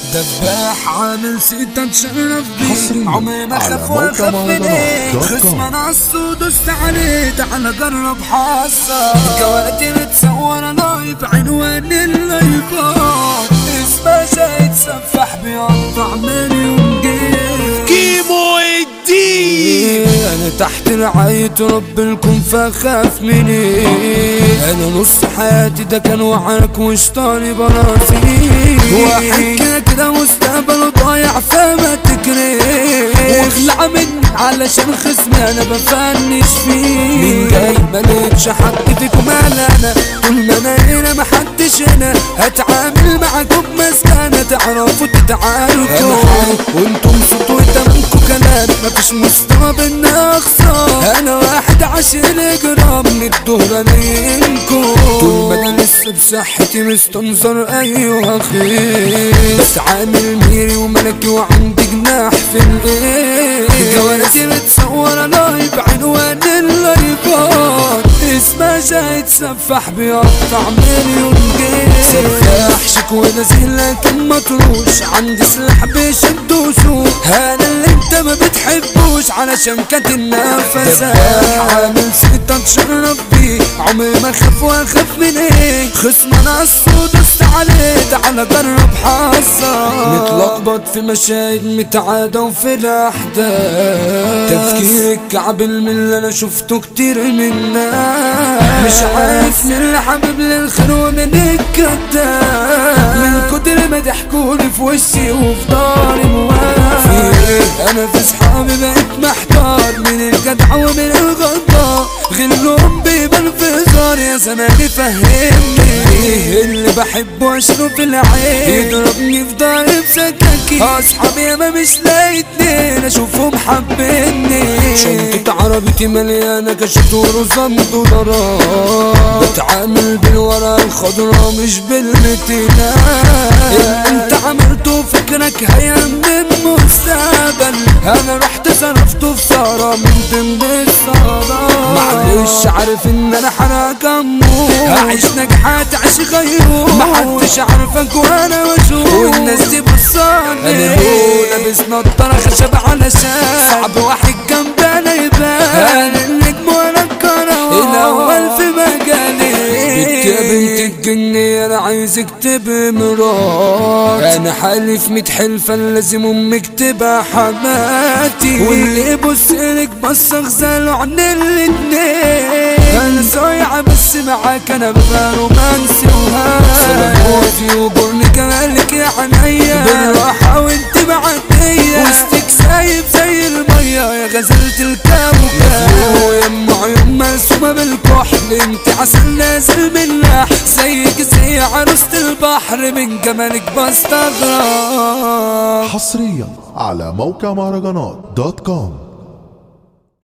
دباح عامل ستة تشرف حصرياً بيه عمري ما على خاف موقع واخاف من مهرجانات ايه دوت كوم. خصم انا السود دوست عليه تعال جرب حاسة جوالاتي متصورة لايف عنوان اللايفات اسمها شاهد سفاح بيقطع مليون جيم كيمو الدين انا تحت رعاية رب الكون فاخاف من ايه انا نص حياتي ده كان وعرك وشطاني براسي واحد كده كده مستقبل ضايع فما تكره واخلع مني علشان خصمي انا بفنش فيه مين جاي ملقتش حد فيكم انا انا طول ما انا هنا محدش هنا هتعامل معاكم بمسكنة تعرفوا تتعاركوا وانتم صوتوا تمامكوا كلام مفيش مستوى بينا اخسر انا واحد عشان جرام من الدهر انينكو طول ما انا لسه بصحتي مستنظر ايوه اخي بس عامل ميري وملكي وعندي جناح في الايه جوازي متصورة لايف عنوان اللايفات اسمها شاهد سفاح بيقطع مليون جنيه سفاح شيك ونزيل لكن مطروش عندي سلاح بيشد وسوق انا اللي انت ما بتحبوش علشان كانت النفسة عامل ستة تشرف بيه عمري ما خاف واخاف من ايه خصم انا السود دوست عليه تعال جرب حظك متلخبط في مشاهد متعادة وفي الاحداث تفكير الكعب من اللي انا شفته كتير منا مش عارف من اللي حابب للخير ومن الكذاب من كتر ما ضحكولي في وشي وفي ضهري موال في ايه انا في صحابي بقيت محتار من الجدع ومن الغدار غلهم بيبان في هزار يا زماني فهمني ايه اللي بحبه اشرب في العين يضربني في ضهري بسكاكين اصحابي ياما مش لاقي اتنين اشوفهم حابيني شنطة عربيتي مليانة كشت ورزم دولارات بتعامل بالورقة الخضراء مش بالمتينات اللي انت عملته فكرك هيأمن المستقبل انا رحت صرفته في سهرة من ضمن السهرات معلش عارف ان انا حرق اموت هعيش نجحات عيش غيره محدش عارفك وانا واشوف والناس دي بصاني انا هو لابس نضارة خشب على شاب صعب واحد جنبنا يبان انا النجم وانا الكروان الاول في مجالي بنت يا بنت الجنية انا عايزك تبقى مرات انا حالف ميت حلفة لازم امك تبقى حماتي واللي يبص لك بص اغزاله عن الاتنين انا صايعة بس معاك انا ببقى رومانسي وهادي سلاموتي وبرني جمالك يا عينيا بالراحة وانت معدية وسطك سايب زي المية يا غزلة الكوكب يا ام عيون مرسومة بالكحل انت عسل نازل من لحم زيك زي عروسة البحر من جمالك بستغرب حصريا على موقع مهرجانات دوت كوم